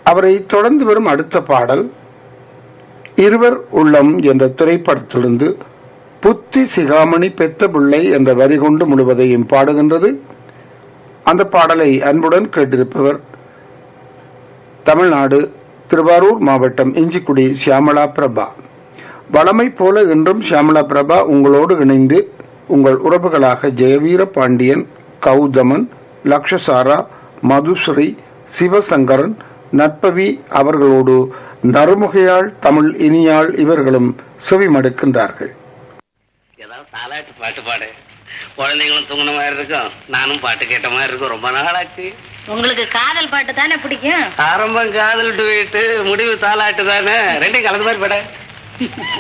அவரை தொடர்ந்து வரும் அடுத்த பாடல் இருவர் உள்ளம் என்ற திரைப்படத்திலிருந்து புத்தி சிகாமணி பெத்த பிள்ளை என்ற வரி கொண்டு முழுவதையும் பாடுகின்றது அந்த பாடலை அன்புடன் கேட்டிருப்பவர் தமிழ்நாடு திருவாரூர் மாவட்டம் இஞ்சிக்குடி சியாமலா பிரபா வளமை போல இன்றும் சியாமலா பிரபா உங்களோடு இணைந்து உங்கள் உறவுகளாக ஜெயவீர பாண்டியன் கௌதமன் லக்ஷசாரா மதுஸ்ரீ சிவசங்கரன் நட்பவி அவர்களோடு நறுமுகையாள் தமிழ் இனியாள் இவர்களும் செவிமடுக்கின்றார்கள் ஏதாவது தாலாட்டு பாட்டு பாடு குழந்தைங்களும் தூங்கின மாதிரி இருக்கும் நானும் பாட்டு கேட்ட மாதிரி இருக்கும் ரொம்ப நாளாச்சு உங்களுக்கு காதல் பாட்டு தானே பிடிக்கும் ஆரம்பம் காதல் டுவேட்டு முடிவு தாலாட்டு தானே ரெண்டையும் கலந்து மாதிரி பாட